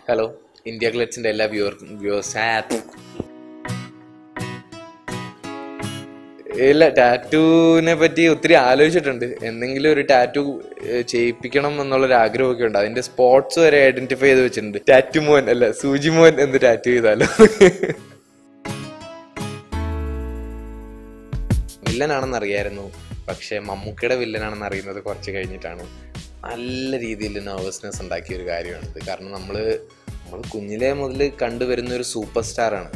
hello India ഗ്ലറ്റ്സിന്റെ എല്ലാ വ്യൂവർക്കും viewers ഇല്ല ടാറ്റൂവിനെ പറ്റി ഒത്തിരി ആലോചിച്ചിട്ടുണ്ട് എന്തെങ്കിലും ഒരു ടാറ്റു ചെയ്യിപ്പിക്കണം എന്നുള്ളൊരു ആഗ്രഹമൊക്കെ ഉണ്ട് അതിന്റെ സ്പോട്സ് വരെ ഐഡന്റിഫൈ ചെയ്ത് വെച്ചിട്ടുണ്ട് ടാറ്റു മോൻ അല്ല സൂചി മോൻ എന്ന് ടാറ്റു ചെയ്താലോ വില്ലനാണെന്ന് അറിയായിരുന്നു പക്ഷെ മമ്മൂക്കയുടെ വില്ലനാണെന്ന് അറിയുന്നത് കുറച്ച് കഴിഞ്ഞിട്ടാണ് നല്ല രീതിയിൽ നെർവസ്നെസ് ഉണ്ടാക്കിയ ഒരു കാര്യമാണിത് കാരണം നമ്മൾ നമ്മൾ കുഞ്ഞിലെ മുതൽ കണ്ടുവരുന്ന ഒരു സൂപ്പർ സ്റ്റാറാണ്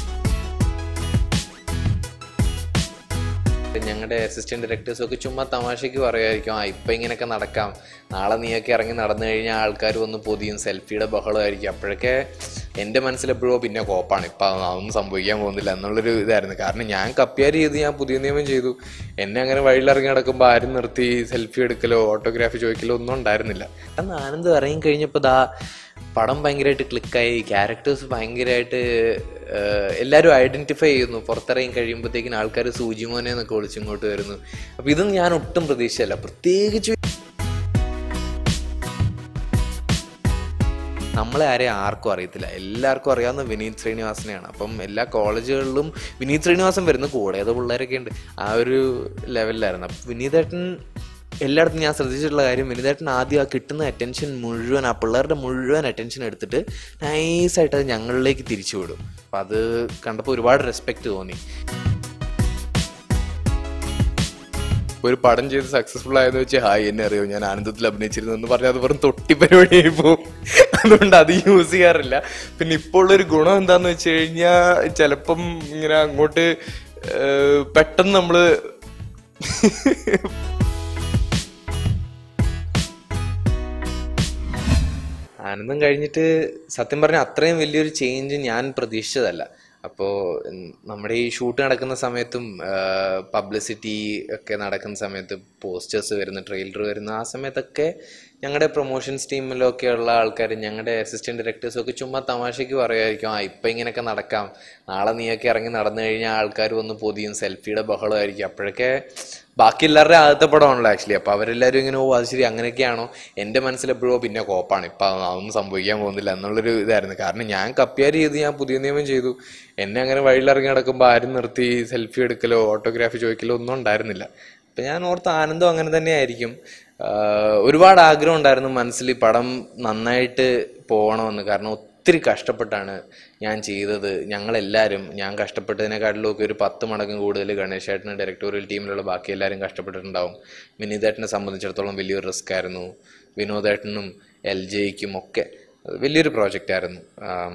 ഞങ്ങളുടെ അസിസ്റ്റന്റ് ഡയറക്ടേഴ്സും ഒക്കെ ചുമ്മാ തമാശയ്ക്ക് പറയുമായിരിക്കും ആ ഇപ്പം ഇങ്ങനെയൊക്കെ നടക്കാം നാളെ നീയൊക്കെ ഇറങ്ങി നടന്നു കഴിഞ്ഞാൽ ആൾക്കാർ വന്ന് പൊതിയും സെൽഫിയുടെ ബഹളമായിരിക്കും അപ്പോഴൊക്കെ എൻ്റെ മനസ്സിലെപ്പോഴോ പിന്നെ കോപ്പാണ് ഇപ്പം അതൊന്നും സംഭവിക്കാൻ പോകുന്നില്ല എന്നുള്ളൊരു ഇതായിരുന്നു കാരണം ഞാൻ കപ്പ്യാരി ചെയ്ത് ഞാൻ പുതിയ നിയമം ചെയ്തു എന്നെ അങ്ങനെ വഴിയിലിറങ്ങി നടക്കുമ്പോൾ ആരും നിർത്തി സെൽഫി എടുക്കലോ ഓട്ടോഗ്രാഫി ചോദിക്കലോ ഒന്നും ഉണ്ടായിരുന്നില്ല പെട്ടെന്ന് ആനന്ദ് ഇറങ്ങി കഴിഞ്ഞപ്പോൾ ദാ പടം ഭയങ്കരമായിട്ട് ക്ലിക്കായി ക്യാരക്ടേഴ്സ് ഭയങ്കരമായിട്ട് എല്ലാവരും ഐഡന്റിഫൈ ചെയ്യുന്നു പുറത്തിറങ്ങി കഴിയുമ്പോഴത്തേക്കിന് ആൾക്കാർ സൂചിമോനെ എന്നൊക്കെ വിളിച്ചിങ്ങോട്ട് വരുന്നു അപ്പം ഇതൊന്നും ഞാൻ ഒട്ടും പ്രതീക്ഷയല്ല പ്രത്യേകിച്ച് നമ്മളെ ആരെയും ആർക്കും അറിയത്തില്ല എല്ലാവർക്കും അറിയാവുന്ന വിനീത് ശ്രീനിവാസനെയാണ് അപ്പം എല്ലാ കോളേജുകളിലും വിനീത് ശ്രീനിവാസൻ വരുന്ന കൂടെ ഏതോ പിള്ളേരൊക്കെ ഉണ്ട് ആ ഒരു ലെവലിലായിരുന്നു അപ്പം വിനീതേട്ടൻ എല്ലായിടത്തും ഞാൻ ശ്രദ്ധിച്ചിട്ടുള്ള കാര്യം വിനീതേട്ടൻ ആദ്യം ആ കിട്ടുന്ന അറ്റൻഷൻ മുഴുവൻ ആ പിള്ളേരുടെ മുഴുവൻ അറ്റൻഷൻ എടുത്തിട്ട് നൈസായിട്ട് അത് ഞങ്ങളിലേക്ക് തിരിച്ചു വിടും അപ്പം അത് കണ്ടപ്പോൾ ഒരുപാട് റെസ്പെക്റ്റ് തോന്നി ഒരു പടം ചെയ്ത് സക്സസ്ഫുൾ ആയെന്ന് വെച്ചാൽ ഹായ് എന്നെ അറിയോ ഞാൻ ആനന്ദത്തിൽ അഭിനയിച്ചിരുന്നു എന്ന് പറഞ്ഞാൽ അത് വെറും തൊട്ടി പരിപാടിയായി പോകും അതുകൊണ്ട് അത് യൂസ് ചെയ്യാറില്ല പിന്നെ ഇപ്പോൾ ഉള്ളൊരു ഗുണം എന്താന്ന് വെച്ച് കഴിഞ്ഞാൽ ചിലപ്പം ഇങ്ങനെ അങ്ങോട്ട് ഏഹ്, പെട്ടെന്ന് നമ്മള് ആനന്ദം കഴിഞ്ഞിട്ട് സത്യം പറഞ്ഞാൽ അത്രയും വലിയൊരു ചേഞ്ച് ഞാൻ പ്രതീക്ഷിച്ചതല്ല അപ്പോൾ നമ്മുടെ ഈ ഷൂട്ട് നടക്കുന്ന സമയത്തും പബ്ലിസിറ്റി ഒക്കെ നടക്കുന്ന സമയത്ത് പോസ്റ്റേഴ്സ് വരുന്ന ട്രെയിലർ വരുന്ന ആ സമയത്തൊക്കെ ഞങ്ങളുടെ പ്രൊമോഷൻസ് ടീമിലൊക്കെ ഉള്ള ആൾക്കാർ ഞങ്ങളുടെ അസിസ്റ്റന്റ് ഡയറക്ടേഴ്സും ഒക്കെ ചുമ്മാ തമാശയ്ക്ക് പറയുമായിരിക്കും ആ ഇപ്പം ഇങ്ങനെയൊക്കെ നടക്കാം നാളെ നീയൊക്കെ ഇറങ്ങി നടന്നു കഴിഞ്ഞാൽ ആൾക്കാർ വന്ന് പൊതിയും സെൽഫിയുടെ ബഹളമായിരിക്കും അപ്പോഴൊക്കെ ബാക്കി എല്ലാവരുടെ ആദ്യത്തെ പടമാണല്ലോ ആക്ച്വലി അപ്പോൾ അവരെല്ലാവരും ഇങ്ങനെ ഓ അത് ശരി അങ്ങനെയൊക്കെയാണോ എൻ്റെ മനസ്സിലെപ്പോഴോ പിന്നെ കോപ്പാണ് ഇപ്പം അതൊന്നും സംഭവിക്കാൻ പോകുന്നില്ല എന്നുള്ളൊരു ഇതായിരുന്നു കാരണം ഞാൻ കപ്പ്യാരി ചെയ്ത് ഞാൻ പുതിയ നിയമം ചെയ്തു എന്നെ അങ്ങനെ വഴിയിലിറങ്ങി നടക്കുമ്പോൾ ആരും നിർത്തി സെൽഫി എടുക്കലോ ഓട്ടോഗ്രാഫി ചോദിക്കലോ ഒന്നും ഉണ്ടായിരുന്നില്ല അപ്പം ഞാൻ ഓർത്ത ആനന്ദം അങ്ങനെ തന്നെയായിരിക്കും ആഹ് ഒരുപാട് ആഗ്രഹം ഉണ്ടായിരുന്നു മനസ്സിൽ ഈ പടം നന്നായിട്ട് പോകണമെന്ന് കാരണം ഒത്തിരി കഷ്ടപ്പെട്ടാണ് ഞാൻ ചെയ്തത് ഞങ്ങളെല്ലാവരും ഞാൻ കഷ്ടപ്പെട്ടതിനെക്കാട്ടിലും ഒക്കെ ഒരു പത്ത് മടങ്ങ് കൂടുതൽ ഗണേശേട്ടന് ഡയറക്ടോറിയൽ ടീമിലുള്ള ബാക്കി എല്ലാവരും കഷ്ടപ്പെട്ടിട്ടുണ്ടാവും വിനീതേട്ടനെ സംബന്ധിച്ചിടത്തോളം വലിയൊരു റിസ്ക് ആയിരുന്നു വിനോദേട്ടനും എൽ ജെയ്ക്കും ഒക്കെ അത് വലിയൊരു പ്രോജക്റ്റ് ആയിരുന്നു ആം,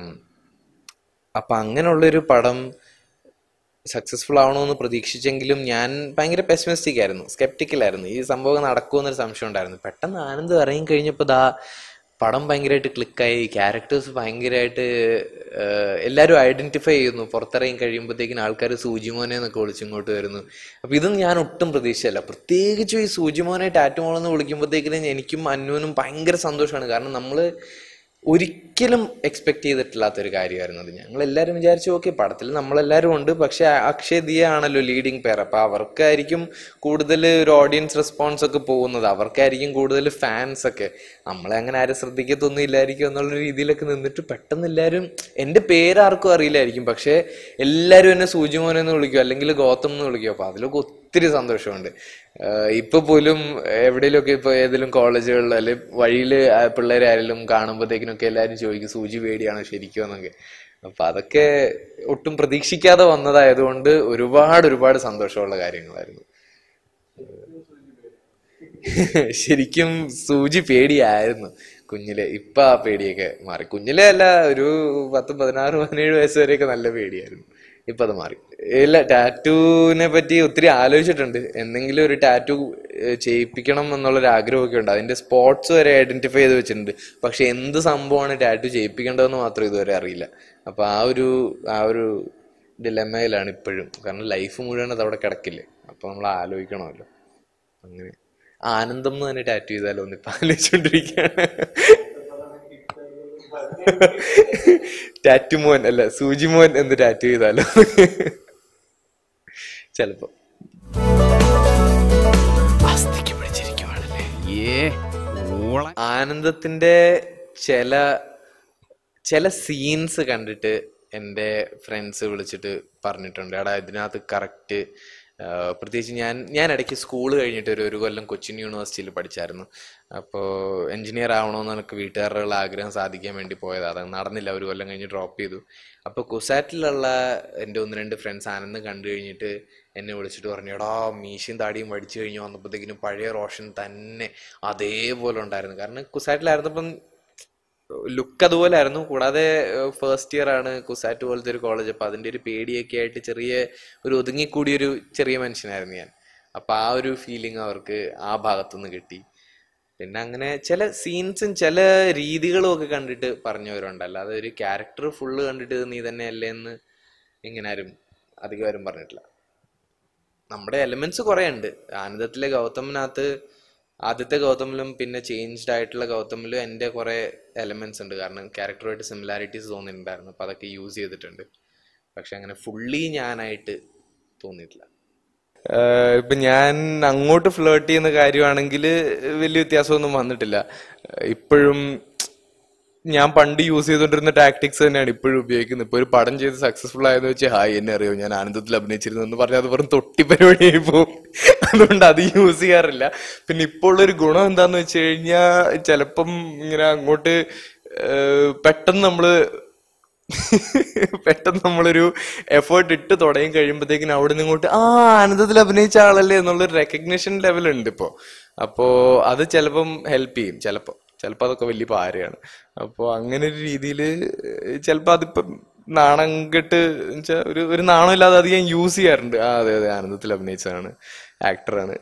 അപ്പം അങ്ങനെയുള്ളൊരു പടം സക്സസ്ഫുൾ ആവണമെന്ന് പ്രതീക്ഷിച്ചെങ്കിലും ഞാൻ ഭയങ്കര പെസിമിസ്റ്റിക് ആയിരുന്നു skeptical ആയിരുന്നു ഈ സംഭവം നടക്കുമെന്നൊരു സംശയം ഉണ്ടായിരുന്നു പെട്ടെന്ന് ആനന്ദ് ഇറങ്ങി കഴിഞ്ഞപ്പോൾ ദാ പടം ഭയങ്കരമായിട്ട് ക്ലിക്കായി ക്യാരക്ടേഴ്സ് ഭയങ്കരമായിട്ട് എല്ലാവരും ഐഡന്റിഫൈ ചെയ്യുന്നു പുറത്തിറങ്ങി കഴിയുമ്പോഴത്തേക്കിന് ആൾക്കാർ സൂചിമോനെ എന്നൊക്കെ വിളിച്ചിങ്ങോട്ട് വരുന്നു അപ്പം ഇതൊന്നും ഞാൻ ഒട്ടും പ്രതീക്ഷയല്ല പ്രത്യേകിച്ചും ഈ സൂചിമോനെ ടാറ്റുമോളെന്ന് വിളിക്കുമ്പോഴത്തേക്കിനും എനിക്കും അന്നുവിനും ഭയങ്കര സന്തോഷമാണ് കാരണം നമ്മൾ ഒരിക്കലും എക്സ്പെക്ട് ചെയ്തിട്ടില്ലാത്തൊരു കാര്യമായിരുന്നു അത് ഞങ്ങൾ എല്ലാവരും വിചാരിച്ചു ഓക്കെ പടത്തിൽ നമ്മളെല്ലാവരും ഉണ്ട് പക്ഷെ അക്ഷയ് ദിയ ആണല്ലോ ലീഡിങ് പേർ അപ്പൊ അവർക്കായിരിക്കും കൂടുതൽ ഒരു ഓഡിയൻസ് റെസ്പോൺസ് ഒക്കെ പോകുന്നത് അവർക്കായിരിക്കും കൂടുതൽ ഫാൻസ് ഒക്കെ നമ്മളെ അങ്ങനെ ആരും ശ്രദ്ധിക്കത്തൊന്നും ഇല്ലായിരിക്കും എന്നുള്ള രീതിയിലൊക്കെ നിന്നിട്ട് പെട്ടെന്ന് എല്ലാവരും എൻ്റെ പേര് ആർക്കും അറിയില്ലായിരിക്കും പക്ഷെ എല്ലാവരും എന്നെ സൂചിമോനെ എന്ന് വിളിക്കും അല്ലെങ്കിൽ ഗൗതം എന്ന് വിളിക്കും അപ്പൊ അതിലൊക്കെ ഒത്തിരി സന്തോഷമുണ്ട് ആഹ് ഇപ്പൊ പോലും എവിടെയെങ്കിലുമൊക്കെ ഇപ്പൊ ഏതെങ്കിലും കോളേജുകളിൽ അല്ലെങ്കിൽ വഴിയില് പിള്ളേരെ ആരെങ്കിലും കാണുമ്പോഴത്തേക്കിനൊക്കെ എല്ലാവരും ചോദിക്കും സൂചി പേടിയാണോ ശരിക്കും എന്നൊക്കെ അപ്പൊ അതൊക്കെ ഒട്ടും പ്രതീക്ഷിക്കാതെ വന്നതായതുകൊണ്ട് ഒരുപാട് ഒരുപാട് സന്തോഷമുള്ള കാര്യങ്ങളായിരുന്നു ശരിക്കും സൂചി പേടിയായിരുന്നു കുഞ്ഞിലെ ഇപ്പൊ ആ പേടിയൊക്കെ മാറി കുഞ്ഞിലെ അല്ല ഒരു പത്ത് പതിനാറ് പതിനേഴ് വയസ്സ് വരെയൊക്കെ നല്ല പേടിയായിരുന്നു ഇപ്പൊ അത് മാറി ഇല്ല ടാറ്റൂവിനെ പറ്റി ഒത്തിരി ആലോചിച്ചിട്ടുണ്ട് എന്തെങ്കിലും ഒരു ടാറ്റു ചെയ്യിപ്പിക്കണം എന്നുള്ളൊരു ആഗ്രഹമൊക്കെ ഉണ്ട് അതിന്റെ സ്പോട്സ് വരെ ഐഡന്റിഫൈ ചെയ്ത് വെച്ചിട്ടുണ്ട് പക്ഷെ എന്ത് സംഭവമാണ് ടാറ്റു ചെയ്യിപ്പിക്കേണ്ടതെന്ന് മാത്രം ഇതുവരെ അറിയില്ല അപ്പൊ ആ ഒരു ആ ഒരു ഡിലെമയിലാണ് ഇപ്പോഴും കാരണം ലൈഫ് മുഴുവൻ അത് അവിടെ കിടക്കില്ലേ അപ്പൊ നമ്മൾ ആലോചിക്കണമല്ലോ അങ്ങനെ ആനന്ദം എന്ന് തന്നെ ടാറ്റു ചെയ്താലോ എന്ന് ഇപ്പൊ ആലോചിച്ചോണ്ടിരിക്കുകയാണ് ടാറ്റു മോൻ അല്ല സൂചി മോൻ എന്ന് ടാറ്റു ചെയ്താലോ ചെലപ്പോ അസ്ഥിക്ക് പിടിച്ചിരിക്കുവാണല്ലേ ഏ ഓള ആനന്ദത്തിന്റെ ചില ചില സീൻസ് കണ്ടിട്ട് എൻ്റെ ഫ്രണ്ട്സ് വിളിച്ചിട്ട് പറഞ്ഞിട്ടുണ്ട് എടാ ഇതിനകത്ത് കറക്റ്റ് പ്രത്യേകിച്ച് ഞാൻ ഞാൻ ഇടയ്ക്ക് സ്കൂൾ കഴിഞ്ഞിട്ട് ഒരു ഒരു കൊല്ലം കൊച്ചിൻ യൂണിവേഴ്സിറ്റിയിൽ പഠിച്ചായിരുന്നു അപ്പോൾ എഞ്ചിനീയർ ആവണമെന്ന് എനിക്ക് വീട്ടുകാരുടെ ആഗ്രഹം സാധിക്കാൻ വേണ്ടി പോയതാണ് അത് നടന്നില്ല ഒരു കൊല്ലം കഴിഞ്ഞ് ഡ്രോപ്പ് ചെയ്തു അപ്പോൾ കുസാറ്റിലുള്ള എൻ്റെ ഒന്ന് രണ്ട് ഫ്രണ്ട്സ് ആനന്ദ് കണ്ടു കഴിഞ്ഞിട്ട് എന്നെ വിളിച്ചിട്ട് പറഞ്ഞു എടാ മീശയും താടിയും വടിച്ചു കഴിഞ്ഞു വന്നപ്പോഴത്തേക്കിനും പഴയ റോഷൻ തന്നെ അതേപോലെ ഉണ്ടായിരുന്നു കാരണം കുസാറ്റിലായിരുന്നപ്പം ലുക്ക് അതുപോലെ ആയിരുന്നു കൂടാതെ ഫസ്റ്റ് ഇയർ ആണ് കുസാറ്റ് പോലത്തെ ഒരു കോളേജ് അപ്പൊ അതിന്റെ ഒരു പേടിയൊക്കെ ആയിട്ട് ചെറിയ ഒരു ഒതുങ്ങിക്കൂടിയൊരു ചെറിയ മനുഷ്യനായിരുന്നു ഞാൻ അപ്പൊ ആ ഒരു ഫീലിംഗ് അവർക്ക് ആ ഭാഗത്തുനിന്ന് കിട്ടി പിന്നെ അങ്ങനെ ചില സീൻസും ചില രീതികളും ഒക്കെ കണ്ടിട്ട് പറഞ്ഞവരുണ്ട് അല്ലാതെ ഒരു ക്യാരക്ടർ ഫുള്ള് കണ്ടിട്ട് ഇത് നീ തന്നെ അല്ലേ എന്ന് ഇങ്ങനെ ആരും അധികം ആരും പറഞ്ഞിട്ടില്ല നമ്മുടെ എലമെന്റ്സ് കുറെ ഉണ്ട് ആനന്ദത്തിലെ ഗൗതമിനകത്ത് ആദ്യത്തെ ഗൗതമിലും പിന്നെ ചേഞ്ച്ഡ് ആയിട്ടുള്ള ഗൗതമിലും എൻ്റെ കുറെ എലമെന്റ്സ് ഉണ്ട് കാരണം ക്യാരക്ടറുമായിട്ട് സിമിലാരിറ്റീസ് തോന്നിയിട്ടുണ്ടായിരുന്നു അപ്പൊ അതൊക്കെ യൂസ് ചെയ്തിട്ടുണ്ട് പക്ഷെ അങ്ങനെ ഫുള്ളി ഞാനായിട്ട് തോന്നിയിട്ടില്ല ഇപ്പൊ ഞാൻ അങ്ങോട്ട് ഫ്ലേർട്ട് ചെയ്യുന്ന കാര്യമാണെങ്കിൽ വലിയ വ്യത്യാസമൊന്നും വന്നിട്ടില്ല ഇപ്പോഴും ഞാൻ പണ്ട് യൂസ് ചെയ്തുകൊണ്ടിരുന്ന ടാക്ടിക്സ് തന്നെയാണ് ഇപ്പോഴും ഉപയോഗിക്കുന്നത് ഇപ്പൊ ഒരു പടം ചെയ്ത് സക്സസ്ഫുൾ ആയെന്ന് വെച്ചാൽ ഹായ് എന്നെ അറിയോ ഞാൻ ആനന്ദത്തിൽ അഭിനയിച്ചിരുന്നു എന്ന് പറഞ്ഞാൽ അത് വെറും തൊട്ടി പരിപാടിയായി പോകും അതുകൊണ്ട് അത് യൂസ് ചെയ്യാറില്ല പിന്നെ ഇപ്പോൾ ഉള്ളൊരു ഗുണം എന്താന്ന് വെച്ച് കഴിഞ്ഞാൽ ചിലപ്പം ഇങ്ങനെ അങ്ങോട്ട് ഏഹ്, പെട്ടെന്ന് നമ്മള് പെട്ടെന്ന് നമ്മളൊരു എഫേർട്ട് ഇട്ട് തുടങ്ങി കഴിയുമ്പോഴത്തേക്കിനും അവിടെ നിന്ന് ഇങ്ങോട്ട് ആ ആനന്ദത്തിൽ അഭിനയിച്ച ആളല്ലേ എന്നുള്ളൊരു റെക്കഗ്നിഷൻ ലെവൽ ഉണ്ട് ഇപ്പോ അപ്പോ അത് ചിലപ്പം ഹെൽപ്പ് ചെയ്യും ചിലപ്പോ ചിലപ്പോൾ അതൊക്കെ വലിയ പാരയാണ് അപ്പോൾ അങ്ങനെ ഒരു രീതിയിൽ ചിലപ്പോൾ അതിപ്പം നാണം കെട്ട് വെച്ചാൽ ഒരു ഒരു നാണം ഇല്ലാതെ അത് ഞാൻ യൂസ് ചെയ്യാറുണ്ട് ആ അതെ അതെ ആനന്ദത്തിൽ അഭിനയിച്ചതാണ് ആക്ടറാണ്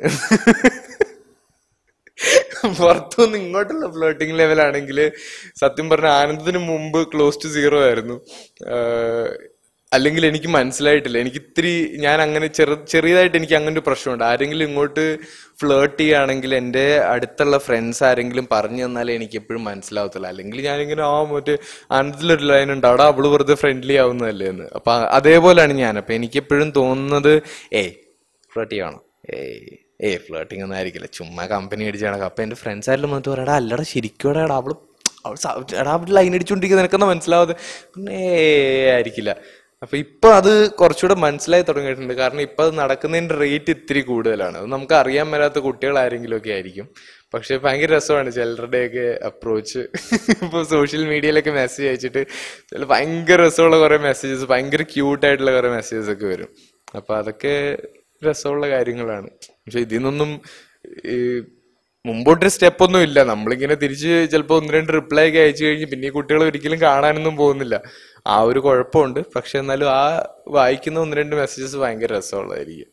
പുറത്തുനിന്ന് ഇങ്ങോട്ടുള്ള ഫ്ലോട്ടിംഗ് ലെവലാണെങ്കിൽ സത്യം പറഞ്ഞ ആനന്ദത്തിന് മുമ്പ് ക്ലോസ് ടു സീറോ ആയിരുന്നു ആഹ് അല്ലെങ്കിൽ എനിക്ക് മനസ്സിലായിട്ടില്ല എനിക്ക് ഇത്തിരി ഞാൻ അങ്ങനെ ചെറു ചെറിയതായിട്ട് എനിക്ക് അങ്ങനെ ഒരു പ്രശ്നമുണ്ട് ആരെങ്കിലും ഇങ്ങോട്ട് ഫ്ലേർട്ട് ചെയ്യുകയാണെങ്കിൽ എൻ്റെ അടുത്തുള്ള ഫ്രണ്ട്സ് ആരെങ്കിലും പറഞ്ഞു തന്നാലേ എനിക്ക് എപ്പോഴും മനസ്സിലാവത്തില്ല അല്ലെങ്കിൽ ഞാനിങ്ങനെ ആ മറ്റേ ആനന്ദത്തിലൊരു ലൈൻ ഉണ്ട് അവിടെ അവള് വെറുതെ ഫ്രണ്ട്ലി ആവുന്നതല്ലേ എന്ന് അപ്പൊ അതേപോലെയാണ് ഞാൻ അപ്പൊ എനിക്ക് എപ്പോഴും തോന്നുന്നത് ഏയ് ഫ്ലേർട്ട് ചെയ്യണം ഏയ് ഏയ് ഫ്ലേർട്ടിംഗ് ഒന്നും ആയിരിക്കില്ല ചുമ്മാ കമ്പനി അടിച്ച് നടക്കാം അപ്പൊ എന്റെ ഫ്രണ്ട്സ് ആയാലും വന്നിട്ട് പറയടാ അല്ലടാ ശരിക്കും എടാ അവള് അവൾ സ- എടാ അവള് ലൈൻ അടിച്ചുകൊണ്ടിരിക്കുന്ന നിനക്കൊന്നും മനസ്സിലാവാതെ ഏ ആയിരിക്കില്ല അപ്പൊ ഇപ്പൊ അത് കുറച്ചുകൂടെ മനസ്സിലായി തുടങ്ങിയിട്ടുണ്ട് കാരണം ഇപ്പൊ അത് നടക്കുന്നതിന്റെ റേറ്റ് ഇത്തിരി കൂടുതലാണ് അത് നമുക്ക് അറിയാൻ മേലാത്ത കുട്ടികൾ ആരെങ്കിലും ഒക്കെ ആയിരിക്കും പക്ഷെ ഭയങ്കര രസമാണ് ചിലരുടെയൊക്കെ അപ്രോച്ച് ഇപ്പൊ സോഷ്യൽ മീഡിയയിലൊക്കെ മെസ്സേജ് അയച്ചിട്ട് ചില ഭയങ്കര രസമുള്ള കുറെ മെസ്സേജസ് ഭയങ്കര ക്യൂട്ട് ആയിട്ടുള്ള കുറെ മെസ്സേജസ് ഒക്കെ വരും അപ്പൊ അതൊക്കെ രസമുള്ള കാര്യങ്ങളാണ് പക്ഷെ ഇതിൽ നിന്നൊന്നും ഈ മുമ്പോട്ടൊരു സ്റ്റെപ്പ് ഒന്നും ഇല്ല നമ്മളിങ്ങനെ തിരിച്ച് ചിലപ്പോൾ ഒന്ന് രണ്ട് റിപ്ലൈ ഒക്കെ അയച്ചു കഴിഞ്ഞ് പിന്നെ ഈ കുട്ടികൾ ഒരിക്കലും കാണാനൊന്നും പോകുന്നില്ല ആ ഒരു കുഴപ്പമുണ്ട് പക്ഷെ എന്നാലും ആ വായിക്കുന്ന ഒന്ന് രണ്ട് മെസ്സേജസ് ഭയങ്കര രസമുള്ളതായിരിക്കും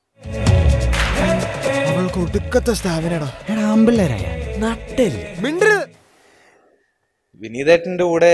അവൾക്ക് ഒടുക്കത്തെ സ്ഥാപനടാ എടാ ആമ്പിള്ളേരായ നട്ടല് മിണ്ടരുത് വിനീതേട്ടന്റെ കൂടെ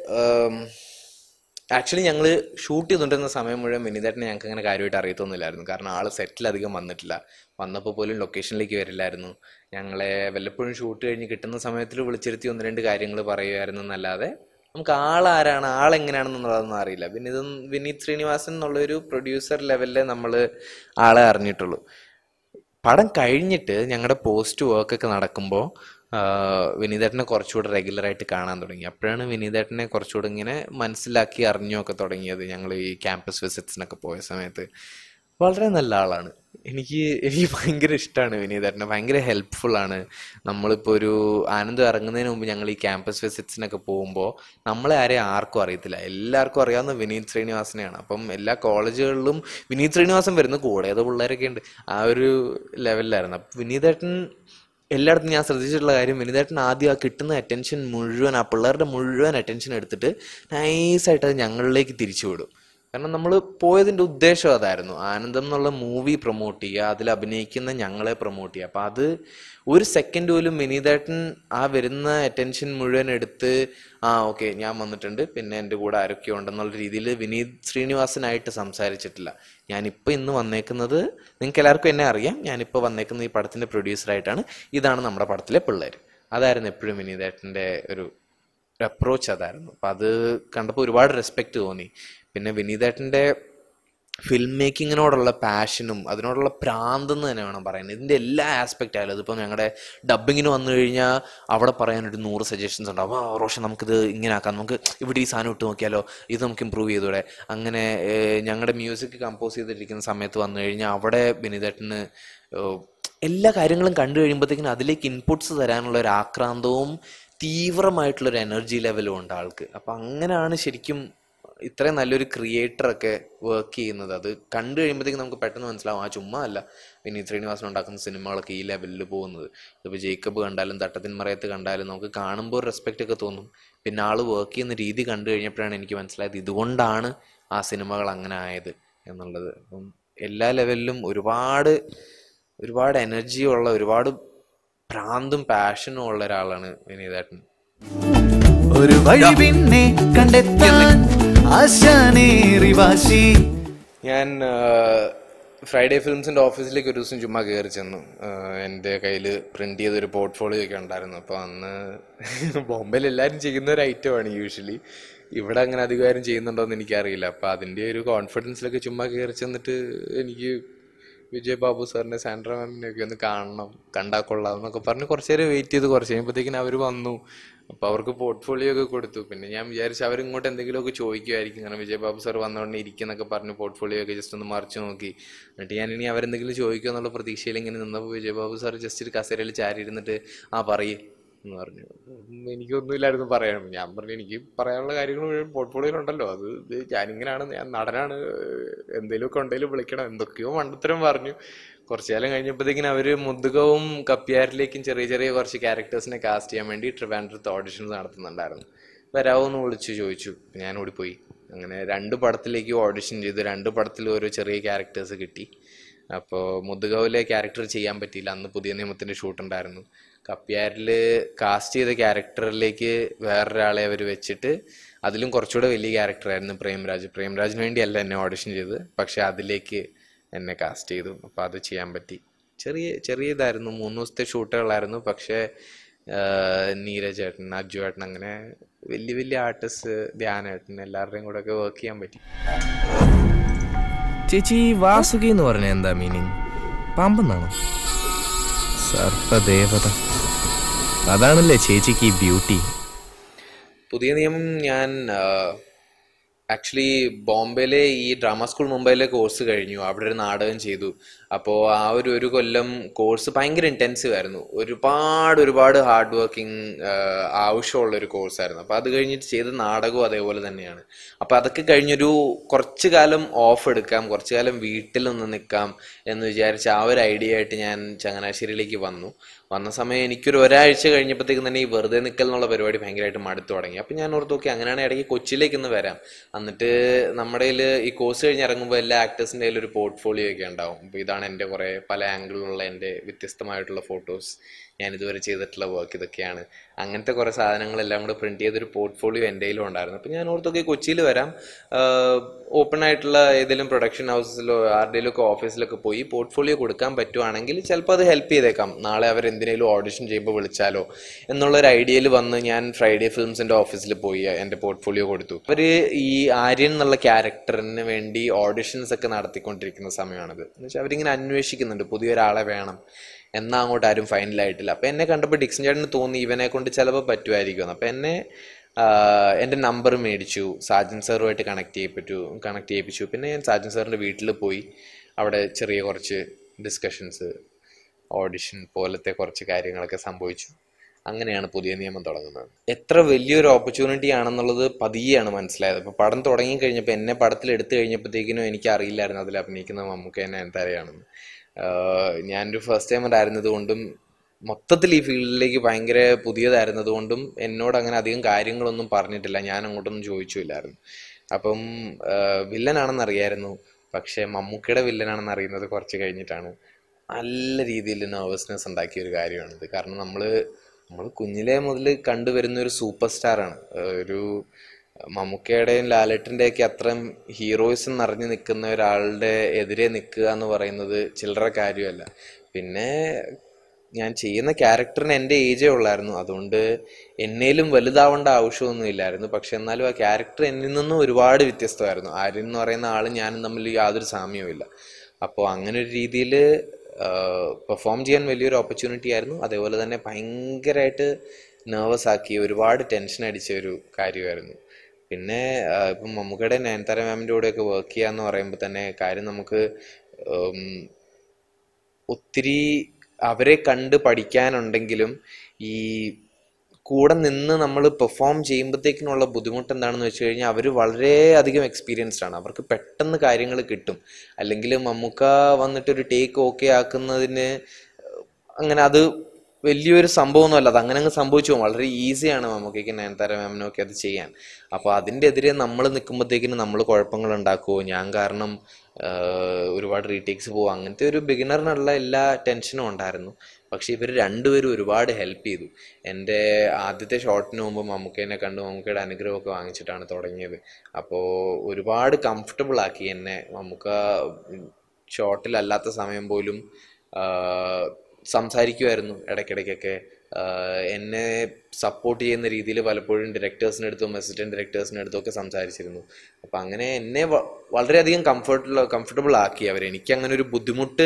ആക്ച്വലി ഞങ്ങൾ ഷൂട്ട് ചെയ്തുകൊണ്ടിരുന്ന സമയം മുഴുവൻ വിനീതേട്ടനെ ഞങ്ങൾക്ക് അങ്ങനെ കാര്യമായിട്ട് അറിയത്തൊന്നുമില്ലായിരുന്നു കാരണം ആള് സെറ്റിൽ അധികം വന്നിട്ടില്ല വന്നപ്പോൾ പോലും ലൊക്കേഷനിലേക്ക് വരില്ലായിരുന്നു ഞങ്ങളെ വല്ലപ്പോഴും ഷൂട്ട് കഴിഞ്ഞ് കിട്ടുന്ന സമയത്തിൽ വിളിച്ചിരുത്തി ഒന്ന് രണ്ട് കാര്യങ്ങൾ പറയുമായിരുന്നു എന്നല്ലാതെ നമുക്ക് ആളാരാണ് ആളെങ്ങനെയാണെന്നുള്ളതൊന്നും അറിയില്ല വിനീത് വിനീത് ശ്രീനിവാസൻ എന്നുള്ളൊരു പ്രൊഡ്യൂസർ ലെവലിലെ നമ്മൾ ആളെ അറിഞ്ഞിട്ടുള്ളൂ പടം കഴിഞ്ഞിട്ട് ഞങ്ങളുടെ പോസ്റ്റ് വർക്കൊക്കെ നടക്കുമ്പോൾ വിനീതേട്ടനെ കുറച്ചുകൂടെ റെഗുലർ ആയിട്ട് കാണാൻ തുടങ്ങി അപ്പോഴാണ് വിനീതേട്ടനെ കുറച്ചുകൂടെ ഇങ്ങനെ മനസ്സിലാക്കി അറിഞ്ഞൊക്കെ തുടങ്ങിയത് ഞങ്ങൾ ഈ ക്യാമ്പസ് വിസിറ്റ്സിനൊക്കെ പോയ സമയത്ത് വളരെ നല്ല ആളാണ് എനിക്ക് എനിക്ക് ഭയങ്കര ഇഷ്ടമാണ് വിനീതേട്ടനെ ഭയങ്കര ഹെൽപ്ഫുൾ ആണ് നമ്മളിപ്പോൾ ഒരു ആനന്ദം ഇറങ്ങുന്നതിന് മുമ്പ് ഞങ്ങൾ ഈ ക്യാമ്പസ് വിസിറ്റ്സിനൊക്കെ പോകുമ്പോൾ നമ്മളെ ആരെയും ആർക്കും അറിയത്തില്ല എല്ലാവർക്കും അറിയാവുന്ന വിനീത് ശ്രീനിവാസനെയാണ് അപ്പം എല്ലാ കോളേജുകളിലും വിനീത് ശ്രീനിവാസൻ വരുന്ന കൂടെ ഏതോ പിള്ളേരൊക്കെ ഉണ്ട് ആ ഒരു ലെവലിലായിരുന്നു അപ്പം വിനീതേട്ടൻ എല്ലായിടത്തും ഞാൻ ശ്രദ്ധിച്ചിട്ടുള്ള കാര്യം വിനീതേട്ടൻ ആദ്യം ആ കിട്ടുന്ന അറ്റൻഷൻ മുഴുവൻ ആ പിള്ളേരുടെ മുഴുവൻ അറ്റൻഷൻ എടുത്തിട്ട് നൈസായിട്ട് അത് ഞങ്ങളിലേക്ക് തിരിച്ചു വിടും കാരണം നമ്മൾ പോയതിൻ്റെ ഉദ്ദേശം അതായിരുന്നു ആനന്ദം എന്നുള്ള മൂവി പ്രൊമോട്ട് ചെയ്യുക അതിൽ അഭിനയിക്കുന്ന ഞങ്ങളെ പ്രൊമോട്ട് ചെയ്യുക അപ്പം അത് ഒരു സെക്കൻഡ് പോലും വിനീതേട്ടൻ ആ വരുന്ന അറ്റൻഷൻ മുഴുവൻ എടുത്ത് ആ ഓക്കെ ഞാൻ വന്നിട്ടുണ്ട് പിന്നെ എൻ്റെ കൂടെ ആരൊക്കെ ഉണ്ടെന്നുള്ള രീതിയിൽ വിനീത് ശ്രീനിവാസനായിട്ട് സംസാരിച്ചിട്ടില്ല ഞാനിപ്പോൾ ഇന്ന് വന്നേക്കുന്നത് നിങ്ങൾക്ക് എല്ലാവർക്കും എന്നെ അറിയാം ഞാനിപ്പോൾ വന്നേക്കുന്നത് ഈ പടത്തിൻ്റെ പ്രൊഡ്യൂസറായിട്ടാണ് ഇതാണ് നമ്മുടെ പടത്തിലെ പിള്ളേർ അതായിരുന്നു എപ്പോഴും വിനീതേട്ടൻ്റെ ഒരു ഒരു അപ്രോച്ച് അതായിരുന്നു അപ്പം അത് കണ്ടപ്പോൾ ഒരുപാട് റെസ്പെക്റ്റ് തോന്നി പിന്നെ വിനീതേട്ടൻ്റെ ഫിലിം മേക്കിങ്ങിനോടുള്ള പാഷനും അതിനോടുള്ള പ്രാന്തെന്ന് തന്നെ വേണം പറയാൻ ഇതിൻ്റെ എല്ലാ ആസ്പെക്റ്റ് ആയാലും അതിപ്പോൾ ഞങ്ങളുടെ ഡബ്ബിങ്ങിന് വന്നു കഴിഞ്ഞാൽ അവിടെ പറയാനൊരു നൂറ് സജഷൻസ് ഉണ്ടാവും ആ റോഷൻ നമുക്കിത് ഇങ്ങനെ ആക്കാം നമുക്ക് ഇവിടെ ഈ സാധനം ഇട്ട് നോക്കിയാലോ ഇത് നമുക്ക് ഇമ്പ്രൂവ് ചെയ്തൂടെ അങ്ങനെ ഏഹ്, ഞങ്ങളുടെ മ്യൂസിക് കമ്പോസ് ചെയ്തിരിക്കുന്ന സമയത്ത് വന്നു കഴിഞ്ഞാൽ അവിടെ ബിനിതേട്ടന് ഏഹ്, എല്ലാ കാര്യങ്ങളും കണ്ടു കഴിയുമ്പോഴത്തേക്കിനും അതിലേക്ക് ഇൻപുട്സ് തരാനുള്ള ഒരു ആക്രാന്തവും തീവ്രമായിട്ടുള്ള ഒരു എനർജി ലെവലും ഉണ്ട് ആൾക്ക് അപ്പം അങ്ങനെയാണ് ശരിക്കും ഇത്രയും നല്ലൊരു ക്രിയേറ്ററൊക്കെ വർക്ക് ചെയ്യുന്നത് അത് കണ്ടു കഴിയുമ്പോഴത്തേക്കും നമുക്ക് പെട്ടെന്ന് മനസ്സിലാവും ആ ചുമ്മാ അല്ല വിനീത് ശ്രീനിവാസൻ ഉണ്ടാക്കുന്ന സിനിമകളൊക്കെ ഈ ലെവലിൽ പോകുന്നത് ഇപ്പോൾ ജേക്കബ് കണ്ടാലും തട്ടത്തിൻ മറയത്ത് കണ്ടാലും നമുക്ക് കാണുമ്പോൾ റെസ്പെക്റ്റ് ഒക്കെ തോന്നും പിന്നെ ആൾ വർക്ക് ചെയ്യുന്ന രീതി കണ്ടു കഴിഞ്ഞപ്പോഴാണ് എനിക്ക് മനസ്സിലായത് ഇതുകൊണ്ടാണ് ആ സിനിമകൾ അങ്ങനെ ആയത് എന്നുള്ളത് അപ്പം എല്ലാ ലെവലിലും ഒരുപാട് ഒരുപാട് എനർജി ഉള്ള ഒരുപാട് ഭ്രാന്തും പാഷനും ഉള്ള ഒരാളാണ് വിനീതേട്ടൻ ഒരു വഴി പിന്നെ കണ്ടെത്താൻ ആശാനേറി വാശി ഞാൻ ഫ്രൈഡേ ഫിലിംസിന്റെ ഓഫീസിലേക്ക് ഒരു ദിവസം ചുമ്മാ കയറി ചെന്നു ആഹ് എൻ്റെ കയ്യിൽ പ്രിന്റ് ചെയ്തൊരു പോർട്ട്ഫോളിയോ ഒക്കെ ഉണ്ടായിരുന്നു അപ്പോൾ അന്ന് ബോംബെയിൽ എല്ലാവരും ചെയ്യുന്ന ഒരു ഐറ്റമാണ് യൂഷ്വലി ഇവിടെ അങ്ങനെ അധികാരം ചെയ്യുന്നുണ്ടോ എന്ന് എനിക്കറിയില്ല അപ്പോൾ അതിൻ്റെ ഒരു കോൺഫിഡൻസിലൊക്കെ ചുമ്മാ കയറി ചെന്നിട്ട് എനിക്ക് വിജയ് ബാബു സാറിനെ സാൻഡ്ര മാമിനെ ഒക്കെ ഒന്ന് കാണണം കണ്ടാൽ കൊള്ളാം എന്നൊക്കെ പറഞ്ഞ് കുറച്ച് നേരം വെയിറ്റ് ചെയ്ത് കുറച്ച് കഴിയുമ്പോഴത്തേക്കിനും അവർ വന്നു അപ്പോൾ അവർക്ക് പോർട്ട്ഫോളിയോ ഒക്കെ കൊടുത്തു പിന്നെ ഞാൻ വിചാരിച്ചു അവരിങ്ങോട്ട് എന്തെങ്കിലുമൊക്കെ ചോദിക്കുമായിരിക്കും കാരണം വിജയ് ബാബു സാർ വന്നോണ്ട് ഇരിക്കുന്നൊക്കെ പറഞ്ഞ് പോർട്ട്ഫോളിയോ ഒക്കെ ജസ്റ്റ് ഒന്ന് മറിച്ച് നോക്കി എന്നിട്ട് ഞാൻ ഇനി അവരെന്തെങ്കിലും ചോദിക്കുമോ എന്നുള്ള പ്രതീക്ഷയിൽ ഇങ്ങനെ നിന്നപ്പോൾ വിജയ് ബാബു സാർ ജസ്റ്റ് ഒരു കസേരയിൽ ചാരി ഇരുന്നിട്ട് ആ പറയേ എന്ന് പറഞ്ഞു ഉം, എനിക്കൊന്നുമില്ലായിരുന്നു പറയാൻ ഞാൻ പറഞ്ഞു എനിക്ക് പറയാനുള്ള കാര്യങ്ങൾ മുഴുവൻ പോർട്ട്ഫോളിയോയിലുണ്ടല്ലോ അത് ഇത് ഞാനിങ്ങനെയാണ് ഞാൻ നടനാണ് എന്തെങ്കിലുമൊക്കെ ഉണ്ടെങ്കിലും വിളിക്കണം എന്തൊക്കെയോ മണ്ടത്തരം പറഞ്ഞു കുറച്ചു കാലം കഴിഞ്ഞപ്പോഴത്തേക്കിനും അവര് മുതുകവും കപ്പിയാരിലേക്കും ചെറിയ ചെറിയ കുറച്ച് ക്യാരക്ടേഴ്സിനെ കാസ്റ്റ് ചെയ്യാൻ വേണ്ടി ട്രിവാൻഡ്രത്ത് ഓഡിഷൻസ് നടത്തുന്നുണ്ടായിരുന്നു വരാവോ എന്ന് വിളിച്ചു ചോദിച്ചു ഞാൻ ഓടിപ്പോയി അങ്ങനെ രണ്ട് പടത്തിലേക്ക് ഓഡിഷൻ ചെയ്തു രണ്ട് പടത്തിൽ ഓരോ ചെറിയ ക്യാരക്ടേഴ്സ് കിട്ടി അപ്പോൾ മുതുകവിലെ ക്യാരക്ടർ ചെയ്യാൻ പറ്റിയില്ല അന്ന് പുതിയ നിയമത്തിന്റെ ഷൂട്ട് ഉണ്ടായിരുന്നു കപ്പ്യാരിൽ കാസ്റ്റ് ചെയ്ത ക്യാരക്ടറിലേക്ക് വേറൊരാളെ അവർ വെച്ചിട്ട് അതിലും കുറച്ചുകൂടെ വലിയ ക്യാരക്ടറായിരുന്നു പ്രേംരാജ് പ്രേംരാജിന് വേണ്ടിയല്ല എന്നെ ഓഡിഷൻ ചെയ്ത് പക്ഷെ അതിലേക്ക് എന്നെ കാസ്റ്റ് ചെയ്തു അപ്പോൾ അത് ചെയ്യാൻ പറ്റി ചെറിയ ചെറിയ ഇതായിരുന്നു മൂന്ന് ദിവസത്തെ ഷൂട്ടുകളായിരുന്നു പക്ഷേ ആഹ് നീരജ് ഏട്ടൻ അജു ഏട്ടൻ അങ്ങനെ വലിയ വലിയ ആർട്ടിസ്റ്റ് ധ്യാനേട്ടൻ എല്ലാവരുടെയും കൂടെ ഒക്കെ വർക്ക് ചെയ്യാൻ പറ്റി ചേച്ചി ഈ വാസുകി എന്ന് പറഞ്ഞ എന്താ മീനിങ് പാമ്പെന്നാണോ സർപ്പദേവത അതാണല്ലേ ചേച്ചിക്ക് ഈ ബ്യൂട്ടി പുതിയ നിയമം ഞാൻ ആക്ച്വലി ബോംബെയിലെ ഈ ഡ്രാമ സ്കൂൾ മുംബൈയിലെ കോഴ്സ് കഴിഞ്ഞു അവിടെ ഒരു നാടകം ചെയ്തു അപ്പോൾ ആ ഒരു ഒരു കൊല്ലം കോഴ്സ് ഭയങ്കര ഇൻറ്റൻസീവ് ആയിരുന്നു ഒരുപാട് ഒരുപാട് ഹാർഡ് വർക്കിംഗ് ആവശ്യമുള്ള ഒരു കോഴ്സായിരുന്നു അപ്പോൾ അത് കഴിഞ്ഞിട്ട് ചെയ്ത നാടകവും അതേപോലെ തന്നെയാണ് അപ്പോൾ അതൊക്കെ കഴിഞ്ഞൊരു കുറച്ച് കാലം ഓഫ് എടുക്കാം കുറച്ച് കാലം വീട്ടിലൊന്ന് നിൽക്കാം എന്ന് വിചാരിച്ച് ആ ഒരു ഐഡിയ ആയിട്ട് ഞാൻ ചങ്ങനാശ്ശേരിയിലേക്ക് വന്നു വന്ന സമയം എനിക്കൊരു ഒരാഴ്ച കഴിഞ്ഞപ്പോഴത്തേക്കും തന്നെ ഈ വെറുതെ നിൽക്കൽ എന്നുള്ള പരിപാടി ഭയങ്കരമായിട്ട് മടുത്തു തുടങ്ങി അപ്പം ഞാൻ ഓർത്ത് നോക്കി അങ്ങനെയാണ് ഇടയ്ക്ക് കൊച്ചിയിലേക്ക് ഒന്ന് വരാം എന്നിട്ട് നമ്മുടെ കയ്യിൽ ഈ കോഴ്സ് കഴിഞ്ഞ് ഇറങ്ങുമ്പോൾ എല്ലാ ആക്ടേഴ്സിൻ്റെ കയ്യിൽ ഒരു പോർട്ട്ഫോളിയോ ഒക്കെ ഉണ്ടാവും അപ്പോൾ ഇതാണ് എൻ്റെ കുറേ പല ആംഗിളിലുള്ള എൻ്റെ വ്യത്യസ്തമായിട്ടുള്ള ഫോട്ടോസ് ഞാൻ ഇതുവരെ ചെയ്തിട്ടുള്ള വർക്ക് ഇതൊക്കെയാണ് അങ്ങനത്തെ കുറേ സാധനങ്ങളെല്ലാം കൂടെ പ്രിന്റ് ചെയ്തൊരു പോർട്ട്ഫോളിയോ എൻ്റെ കയ്യിലും ഉണ്ടായിരുന്നു അപ്പം ഞാൻ ഓർത്തൊക്കെ കൊച്ചിയിൽ വരാം ഓപ്പൺ ആയിട്ടുള്ള ഏതെങ്കിലും പ്രൊഡക്ഷൻ ഹൗസിലോ ആരുടെയും ഒക്കെ ഓഫീസിലൊക്കെ പോയി പോർട്ട്ഫോളിയോ കൊടുക്കാൻ പറ്റുവാണെങ്കിൽ ചിലപ്പോൾ അത് ഹെൽപ്പ് ചെയ്തേക്കാം നാളെ അവർ എന്തിനേലും ഓഡിഷൻ ചെയ്യുമ്പോൾ വിളിച്ചാലോ എന്നുള്ള ഒരു ഐഡിയയിൽ വന്ന് ഞാൻ ഫ്രൈഡേ ഫിലിംസിന്റെ ഓഫീസിൽ പോയി എൻ്റെ പോർട്ട്ഫോളിയോ കൊടുത്തു അവർ ഈ ആര്യൻ എന്നുള്ള ക്യാരക്ടറിന് വേണ്ടി ഓഡിഷൻസ് ഒക്കെ നടത്തിക്കൊണ്ടിരിക്കുന്ന സമയമാണിത് എന്ന് വെച്ചാൽ അവരിങ്ങനെ അന്വേഷിക്കുന്നുണ്ട് പുതിയൊരാളെ വേണം എന്നാ അങ്ങോട്ട് ആരും ഫൈനലായിട്ടില്ല അപ്പം എന്നെ കണ്ടപ്പോൾ ഡിക്സൺ ചേട്ടന് തോന്നി ഇവനെ കൊണ്ട് ചിലപ്പോൾ പറ്റുമായിരിക്കും അപ്പം എന്നെ ആഹ് എൻ്റെ നമ്പർ മേടിച്ചു സാജൻ സാറുമായിട്ട് കണക്ട് ചെയ്യപ്പെട്ടു കണക്ട് ചെയ്യിപ്പിച്ചു പിന്നെ ഞാൻ സാജൻ സാറിൻ്റെ വീട്ടിൽ പോയി അവിടെ ചെറിയ കുറച്ച് ഡിസ്കഷൻസ് ഓഡിഷൻ പോലത്തെ കുറച്ച് കാര്യങ്ങളൊക്കെ സംഭവിച്ചു അങ്ങനെയാണ് പുതിയ നിയമം തുടങ്ങുന്നത് എത്ര വലിയൊരു ഓപ്പർച്യൂണിറ്റി ആണെന്നുള്ളത് പതിയെയാണ് മനസ്സിലായത് അപ്പോൾ പടം തുടങ്ങി കഴിഞ്ഞപ്പോൾ എന്നെ പടത്തിൽ എടുത്തു കഴിഞ്ഞപ്പോഴത്തേക്കിനും എനിക്ക് അറിയില്ലായിരുന്നു അതിൽ അഭിനയിക്കുന്ന മമ്മൂക്കേനെ എന്തായാണെന്ന് ഞാനൊരു ഫസ്റ്റ് ടൈമർ ആയിരുന്നത് കൊണ്ടും മൊത്തത്തിൽ ഈ ഫീൽഡിലേക്ക് ഭയങ്കര പുതിയതായിരുന്നത് കൊണ്ടും എന്നോട് അങ്ങനെ അധികം കാര്യങ്ങളൊന്നും പറഞ്ഞിട്ടില്ല ഞാൻ അങ്ങോട്ടൊന്നും ചോദിച്ചില്ലായിരുന്നു അപ്പം വില്ലനാണെന്ന് അറിയായിരുന്നു പക്ഷെ മമ്മൂക്കയുടെ വില്ലനാണെന്ന് അറിയുന്നത് കുറച്ച് കഴിഞ്ഞിട്ടാണ് നല്ല രീതിയിൽ നെർവസ്നെസ് ഉണ്ടാക്കിയ ഒരു കാര്യമാണിത് കാരണം നമ്മൾ നമ്മൾ കുഞ്ഞിലെ മുതൽ കണ്ടുവരുന്ന ഒരു സൂപ്പർ സ്റ്റാറാണ് ഒരു മമ്മൂക്കയുടെയും ലാലേട്ടൻ്റെയൊക്കെ അത്രയും ഹീറോയിസം നിറഞ്ഞു നിൽക്കുന്ന ഒരാളുടെ എതിരെ നിൽക്കുക എന്ന് പറയുന്നത് ചില്ലറ കാര്യമല്ല പിന്നെ ഞാൻ ചെയ്യുന്ന ക്യാരക്ടറിന് എൻ്റെ ഏജേ ഉള്ളായിരുന്നു അതുകൊണ്ട് എന്നേലും വലുതാവേണ്ട ആവശ്യമൊന്നും ഇല്ലായിരുന്നു പക്ഷെ എന്നാലും ആ ക്യാരക്ടർ എന്നിൽ നിന്നും ഒരുപാട് വ്യത്യസ്തമായിരുന്നു ആര്യൻ എന്ന് പറയുന്ന ആളും ഞാനും തമ്മിൽ യാതൊരു സാമ്യവും ഇല്ല അപ്പോൾ അങ്ങനെ ഒരു രീതിയിൽ പെർഫോം ചെയ്യാൻ വലിയൊരു ഓപ്പർച്യൂണിറ്റി ആയിരുന്നു അതേപോലെ തന്നെ ഭയങ്കരമായിട്ട് നെർവസ് ആക്കി ഒരുപാട് ടെൻഷൻ അടിച്ച ഒരു കാര്യമായിരുന്നു പിന്നെ ആ, ഇപ്പം മമ്മൂക്കയുടെ നയൻതാര മാമിൻ്റെ കൂടെയൊക്കെ വർക്ക് ചെയ്യാന്ന് പറയുമ്പോൾ തന്നെ കാര്യം നമുക്ക് ഉം, ഒത്തിരി അവരെ കണ്ട് പഠിക്കാനുണ്ടെങ്കിലും ഈ കൂടെ നിന്ന് നമ്മൾ പെർഫോം ചെയ്യുമ്പോഴത്തേക്കിനുള്ള ബുദ്ധിമുട്ട് എന്താണെന്ന് വെച്ച് കഴിഞ്ഞാൽ അവർ വളരെയധികം എക്സ്പീരിയൻസ്ഡ് ആണ് അവർക്ക് പെട്ടെന്ന് കാര്യങ്ങൾ കിട്ടും അല്ലെങ്കിൽ മമ്മൂക്ക വന്നിട്ടൊരു ടേക്ക് ഓക്കെ ആക്കുന്നതിന് അങ്ങനെ അത് വലിയൊരു സംഭവമൊന്നുമല്ല അത് അങ്ങനെ അങ്ങ് സംഭവിച്ചു പോകും വളരെ ഈസിയാണ് മമ്മൂക്കയ്ക്ക് നയൻതാര മാമിനും ഒക്കെ അത് ചെയ്യാൻ അപ്പോൾ അതിൻ്റെ എതിരെ നമ്മൾ നിൽക്കുമ്പോഴത്തേക്കിന് നമ്മൾ കുഴപ്പങ്ങൾ ഉണ്ടാക്കുമോ ഞാൻ കാരണം ആഹ്, ഒരുപാട് റീടേക്സ് പോകും അങ്ങനത്തെ ഒരു ബിഗിനറിനുള്ള എല്ലാ ടെൻഷനും ഉണ്ടായിരുന്നു പക്ഷേ ഇവർ രണ്ടുപേരും ഒരുപാട് ഹെൽപ്പ് ചെയ്തു എൻ്റെ ആദ്യത്തെ ഷോട്ടിന് മുമ്പ് മമ്മൂക്കേനെ കണ്ട് മമ്മൂക്കയുടെ അനുഗ്രഹമൊക്കെ വാങ്ങിച്ചിട്ടാണ് തുടങ്ങിയത് അപ്പോൾ ഒരുപാട് കംഫർട്ടബിൾ ആക്കി എന്നെ മമ്മൂക്ക ഷോട്ടിലല്ലാത്ത സമയം പോലും ആഹ്, സംസാരിക്കുമായിരുന്നു ഇടയ്ക്കിടയ്ക്കൊക്കെ ആഹ്, എന്നെ സപ്പോർട്ട് ചെയ്യുന്ന രീതിയിൽ പലപ്പോഴും ഡയറക്ടേഴ്സിൻ്റെ അടുത്തും അസിസ്റ്റൻറ്റ് ഡയറക്ടേഴ്സിൻ്റെ അടുത്തും ഒക്കെ സംസാരിച്ചിരുന്നു അപ്പം അങ്ങനെ എന്നെ വ- വളരെയധികം കംഫർട്ടുള്ള കംഫർട്ടബിൾ ആക്കി അവർ എനിക്ക് അങ്ങനെ ഒരു ബുദ്ധിമുട്ട്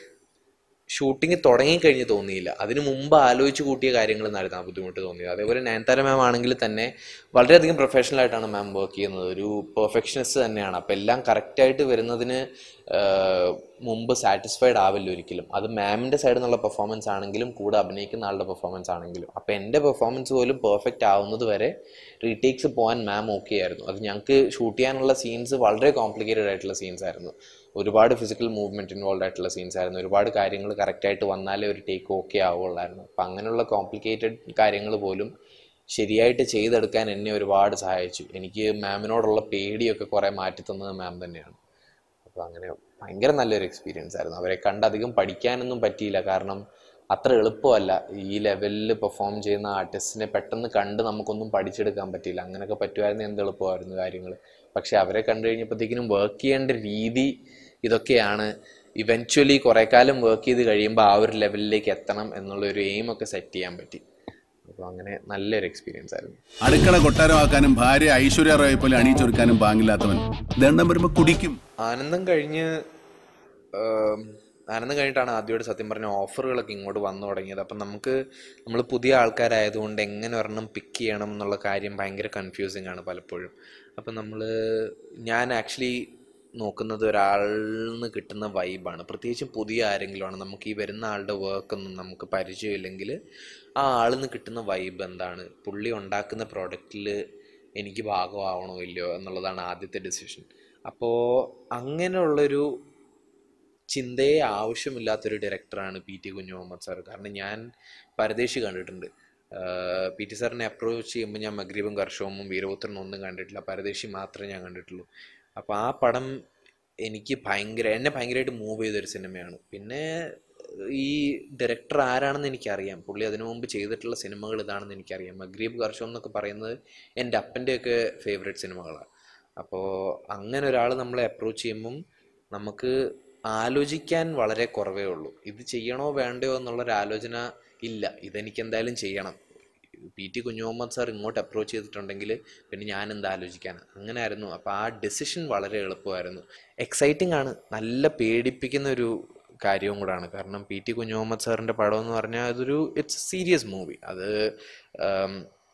ഷൂട്ടിംഗ് തുടങ്ങിക്കഴിഞ്ഞ് തോന്നിയില്ല അതിന് മുമ്പ് ആലോചിച്ച് കൂട്ടിയ കാര്യങ്ങൾ എന്നായിരുന്നു ആ ബുദ്ധിമുട്ട് തോന്നിയത് അതേപോലെ നയൻതാര മാം ആണെങ്കിൽ തന്നെ വളരെയധികം പ്രൊഫഷണൽ ആയിട്ടാണ് മാം വർക്ക് ചെയ്യുന്നത് ഒരു പെർഫെക്ഷനിസ്റ്റ് തന്നെയാണ് അപ്പം എല്ലാം കറക്റ്റായിട്ട് വരുന്നതിന് ആഹ്, മുമ്പ് സാറ്റിസ്ഫൈഡ് ആവില്ല ഒരിക്കലും അത് മാമിൻ്റെ സൈഡിൽ നിന്നുള്ള പെർഫോമൻസ് ആണെങ്കിലും കൂടെ അഭിനയിക്കുന്ന ആളുടെ പെർഫോമൻസ് ആണെങ്കിലും അപ്പം എൻ്റെ പെർഫോമൻസ് പോലും പെർഫെക്റ്റ് ആവുന്നത് വരെ റീടേക്സ് പോകാൻ മാം ഓക്കെ ആയിരുന്നു അത് ഞങ്ങൾക്ക് ഷൂട്ട് ചെയ്യാനുള്ള സീൻസ് വളരെ കോംപ്ലിക്കേറ്റഡ് ആയിട്ടുള്ള സീൻസ് ആയിരുന്നു ഒരുപാട് ഫിസിക്കൽ മൂവ്മെൻറ്റ് ഇൻവോൾവ് ആയിട്ടുള്ള സീൻസ് ആയിരുന്നു ഒരുപാട് കാര്യങ്ങൾ കറക്റ്റായിട്ട് വന്നാലേ ഒരു ടേക്ക് ഓക്കെ ആവുള്ളായിരുന്നു അപ്പം അങ്ങനെയുള്ള കോംപ്ലിക്കേറ്റഡ് കാര്യങ്ങൾ പോലും ശരിയായിട്ട് ചെയ്തെടുക്കാൻ എന്നെ ഒരുപാട് സഹായിച്ചു എനിക്ക് മാമിനോടുള്ള പേടിയൊക്കെ കുറേ മാറ്റി തന്നത് മാം തന്നെയാണ് അപ്പോൾ അങ്ങനെ ഭയങ്കര നല്ലൊരു എക്സ്പീരിയൻസ് ആയിരുന്നു അവരെ കണ്ട് അധികം പഠിക്കാനൊന്നും പറ്റിയില്ല കാരണം അത്ര എളുപ്പമല്ല ഈ ലെവലിൽ പെർഫോം ചെയ്യുന്ന ആർട്ടിസ്റ്റിനെ പെട്ടെന്ന് കണ്ട് നമുക്കൊന്നും പഠിച്ചെടുക്കാൻ പറ്റിയില്ല അങ്ങനെയൊക്കെ പറ്റുമായിരുന്നു എന്ത് എളുപ്പമായിരുന്നു കാര്യങ്ങൾ പക്ഷെ അവരെ കണ്ടു കഴിഞ്ഞപ്പോഴത്തേക്കിനും വർക്ക് ചെയ്യേണ്ട രീതി ഇതൊക്കെയാണ് ഇവൻച്വലി കുറേ കാലം വർക്ക് ചെയ്ത് കഴിയുമ്പോൾ ആ ഒരു ലെവലിലേക്ക് എത്തണം എന്നുള്ള ഒരു എയിം ഒക്കെ സെറ്റ് ചെയ്യാൻ പറ്റി അപ്പോൾ അങ്ങനെ നല്ലൊരു എക്സ്പീരിയൻസ് ആയിരുന്നു അടുക്കള കൊട്ടാരമാക്കാനും ഭാര്യ ഐശ്വര്യ റോയെ പോലെ അണിയിച്ചൊരുക്കാനും പാങ്ങില്ലാത്തവൻ ദണ്ണം വരുമ്പോ കുടിക്കും ആനന്ദം കഴിഞ്ഞ് ആം, ആനന്ദം കഴിഞ്ഞിട്ടാണ് ആദ്യമായിട്ട് സത്യം പറഞ്ഞ ഓഫറുകളൊക്കെ ഇങ്ങോട്ട് വന്നു തുടങ്ങിയത് അപ്പം നമുക്ക് നമ്മൾ പുതിയ ആൾക്കാരായതുകൊണ്ട് എങ്ങനെ ഒരെണ്ണം പിക്ക് ചെയ്യണം എന്നുള്ള കാര്യം ഭയങ്കര കൺഫ്യൂസിങ് ആണ് പലപ്പോഴും അപ്പം നമ്മൾ ഞാൻ ആക്ച്വലി നോക്കുന്നത് ഒരാളിൽ നിന്ന് കിട്ടുന്ന വൈബാണ് പ്രത്യേകിച്ചും പുതിയ ആരെങ്കിലും ആണ് നമുക്ക് ഈ വരുന്ന ആളുടെ വർക്കൊന്നും നമുക്ക് പരിചയമില്ലെങ്കിൽ ആ ആളിൽ നിന്ന് കിട്ടുന്ന വൈബ് എന്താണ് പുള്ളി ഉണ്ടാക്കുന്ന പ്രോഡക്റ്റിൽ എനിക്ക് ഭാഗമാവണോ ഇല്ലയോ എന്നുള്ളതാണ് ആദ്യത്തെ ഡിസിഷൻ അപ്പോൾ അങ്ങനെയുള്ളൊരു ചിന്തയെ ആവശ്യമില്ലാത്തൊരു ഡയറക്ടറാണ് പി ടി കുഞ്ഞു മുഹമ്മദ് സാർ കാരണം ഞാൻ പരദേശി കണ്ടിട്ടുണ്ട് പി ടി സാറിനെ അപ്രോച്ച് ചെയ്യുമ്പോൾ ഞാൻ മഗ്രീബും കർഷവും വീരപുത്രനും ഒന്നും കണ്ടിട്ടില്ല പരദേശി മാത്രമേ ഞാൻ കണ്ടിട്ടുള്ളൂ അപ്പോൾ ആ പടം എനിക്ക് ഭയങ്കര എന്നെ ഭയങ്കരമായിട്ട് മൂവ് ചെയ്തൊരു സിനിമയാണ് പിന്നെ ഈ ഡയറക്ടർ ആരാണെന്ന് എനിക്കറിയാം പുള്ളി അതിനു മുമ്പ് ചെയ്തിട്ടുള്ള സിനിമകൾ ഇതാണെന്ന് എനിക്കറിയാം മഗ്രീബ് കർഷവും എന്നൊക്കെ പറയുന്നത് എൻ്റെ അപ്പൻ്റെയൊക്കെ ഫേവറേറ്റ് സിനിമകളാണ് അപ്പോൾ അങ്ങനെ ഒരാൾ നമ്മളെ അപ്രോച്ച് ചെയ്യുമ്പം നമുക്ക് ആലോചിക്കാൻ വളരെ കുറവേ ഉള്ളൂ ഇത് ചെയ്യണോ വേണ്ടയോ എന്നുള്ളൊരു ആലോചന ഇല്ല ഇതെനിക്ക് എന്തായാലും ചെയ്യണം പി ടി കുഞ്ഞുമുഹമ്മദ് സാർ ഇങ്ങോട്ട് അപ്രോച്ച് ചെയ്തിട്ടുണ്ടെങ്കിൽ പിന്നെ ഞാൻ എന്താ ആലോചിക്കാനാണ് അങ്ങനെ ആയിരുന്നു അപ്പോൾ ആ ഡെസിഷൻ വളരെ എളുപ്പമായിരുന്നു എക്സൈറ്റിംഗ് ആണ് നല്ല പേടിപ്പിക്കുന്ന ഒരു കാര്യവും കൂടാണ് കാരണം പി ടി കുഞ്ഞുമുഹമ്മദ് സാറിൻ്റെ പടം എന്ന് പറഞ്ഞാൽ അതൊരു ഇറ്റ്സ് സീരിയസ് മൂവി അത് ആം,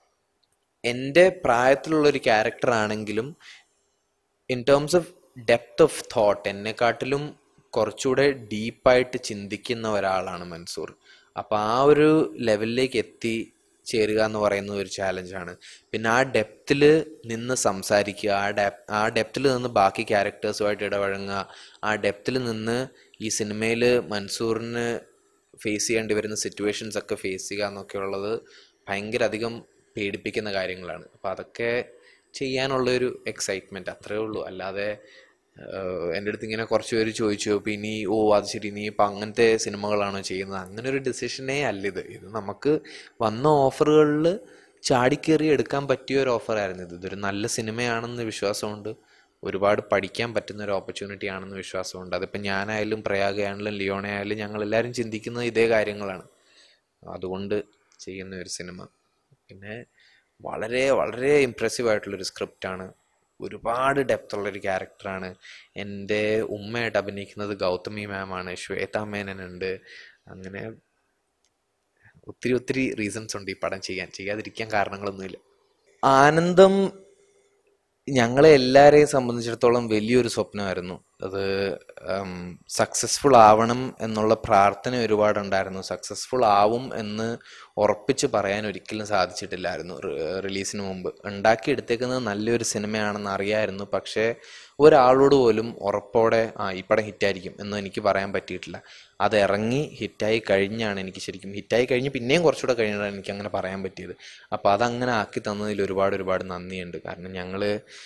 എൻ്റെ പ്രായത്തിലുള്ളൊരു ക്യാരക്ടർ ആണെങ്കിലും in terms of depth of thought എന്നെക്കാട്ടിലും കുറച്ചുകൂടെ ഡീപ്പായിട്ട് ചിന്തിക്കുന്ന ഒരാളാണ് മൻസൂർ അപ്പോൾ ആ ഒരു ലെവലിലേക്ക് എത്തി ചേരുക എന്ന് പറയുന്നത് ഒരു ചാലഞ്ചാണ് പിന്നെ ആ ഡെപ്തിൽ നിന്ന് സംസാരിക്കുക ആ ഡെപ് ആ ഡെപ്തിൽ നിന്ന് ബാക്കി ക്യാരക്ടേഴ്സുമായിട്ട് ഇടപഴങ്ങുക ആ ഡെപ്തിൽ നിന്ന് ഈ സിനിമയിൽ മൻസൂറിന് ഫേസ് ചെയ്യേണ്ടി വരുന്ന സിറ്റുവേഷൻസ് ഒക്കെ ഫേസ് ചെയ്യുക എന്നൊക്കെ ഉള്ളത് ഭയങ്കര അധികം പേടിപ്പിക്കുന്ന കാര്യങ്ങളാണ് അപ്പോൾ അതൊക്കെ ചെയ്യാനുള്ളൊരു എക്സൈറ്റ്മെൻറ്റ് അത്രേ ഉള്ളൂ അല്ലാതെ ആഹ് എൻ്റെ അടുത്ത് ഇങ്ങനെ കുറച്ച് പേര് ചോദിച്ചു അപ്പോൾ ഇനി ഓ അത് ശരി നീ ഇപ്പം അങ്ങനത്തെ സിനിമകളാണോ ചെയ്യുന്നത് അങ്ങനെ ഒരു ഡിസിഷനേ അല്ല ഇത് ഇത് നമുക്ക് വന്ന ഓഫറുകളിൽ ചാടിക്കേറി എടുക്കാൻ പറ്റിയ ഒരു ഓഫറായിരുന്നു ഇത് ഇതൊരു നല്ല സിനിമയാണെന്ന് വിശ്വാസമുണ്ട് ഒരുപാട് പഠിക്കാൻ പറ്റുന്ന ഒരു ഓപ്പർച്യൂണിറ്റി ആണെന്ന് വിശ്വാസമുണ്ട് അതിപ്പോൾ ഞാനായാലും പ്രയാഗയാണെങ്കിലും ലിയോണ ആയാലും ഞങ്ങൾ എല്ലാവരും ചിന്തിക്കുന്നത് ഇതേ കാര്യങ്ങളാണ് അതുകൊണ്ട് ചെയ്യുന്ന ഒരു സിനിമ പിന്നെ വളരെ വളരെ ഇമ്പ്രസീവ് ആയിട്ടുള്ളൊരു സ്ക്രിപ്റ്റാണ് ഒരുപാട് ഡെപ്ത് ഉള്ളൊരു ക്യാരക്ടറാണ് എൻ്റെ ഉമ്മയായിട്ട് അഭിനയിക്കുന്നത് ഗൗതമി മാമാണ് ശ്വേത മേനനുണ്ട് അങ്ങനെ ഒത്തിരി ഒത്തിരി റീസൺസ് ഉണ്ട് ഈ പടം ചെയ്യാൻ ചെയ്യാതിരിക്കാൻ കാരണങ്ങളൊന്നുമില്ല ആനന്ദം ഞങ്ങളെ എല്ലാവരെയും സംബന്ധിച്ചിടത്തോളം വലിയൊരു സ്വപ്നമായിരുന്നു അത് സക്സസ്ഫുൾ ആവണം എന്നുള്ള പ്രാർത്ഥന ഒരുപാടുണ്ടായിരുന്നു സക്സസ്ഫുൾ ആവും എന്ന് ഉറപ്പിച്ച് പറയാൻ ഒരിക്കലും സാധിച്ചിട്ടില്ലായിരുന്നു റിലീസിന് മുമ്പ് ഉണ്ടാക്കിയെടുത്തേക്കുന്നത് നല്ലൊരു സിനിമയാണെന്ന് അറിയായിരുന്നു പക്ഷേ ഒരാളോട് പോലും ഉറപ്പോടെ ആ ഈ പടം ഹിറ്റായിരിക്കും എന്ന് എനിക്ക് പറയാൻ പറ്റിയിട്ടില്ല അത് ഇറങ്ങി ഹിറ്റായി കഴിഞ്ഞാണ് എനിക്ക് ശരിക്കും ഹിറ്റായി കഴിഞ്ഞ് പിന്നെയും കുറച്ചുകൂടെ കഴിഞ്ഞിട്ടാണ് എനിക്ക് അങ്ങനെ പറയാൻ പറ്റിയത് അപ്പോൾ അതങ്ങനെ ആക്കി തന്നതിൽ ഒരുപാട് ഒരുപാട് നന്ദിയുണ്ട് കാരണം ഞങ്ങൾ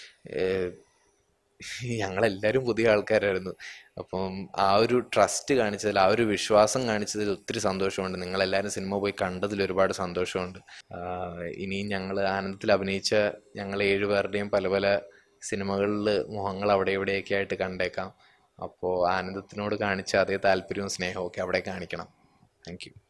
ഞങ്ങളെല്ലാവരും പുതിയ ആൾക്കാരായിരുന്നു അപ്പം ആ ഒരു ട്രസ്റ്റ് കാണിച്ചതിൽ ആ ഒരു വിശ്വാസം കാണിച്ചതിൽ ഒത്തിരി സന്തോഷമുണ്ട് നിങ്ങളെല്ലാവരും സിനിമ പോയി കണ്ടതിൽ ഒരുപാട് സന്തോഷമുണ്ട് ആഹ് ഇനിയും ഞങ്ങൾ ആനന്ദത്തിൽ അഭിനയിച്ച ഞങ്ങൾ ഏഴുപേരുടെയും പല പല സിനിമകളിൽ മുഖങ്ങൾ അവിടെ ഇവിടെയൊക്കെ ആയിട്ട് കണ്ടേക്കാം അപ്പോൾ ആനന്ദത്തിനോട് കാണിച്ച അതേ താല്പര്യവും സ്നേഹവും ഒക്കെ അവിടെ കാണിക്കണം താങ്ക് യു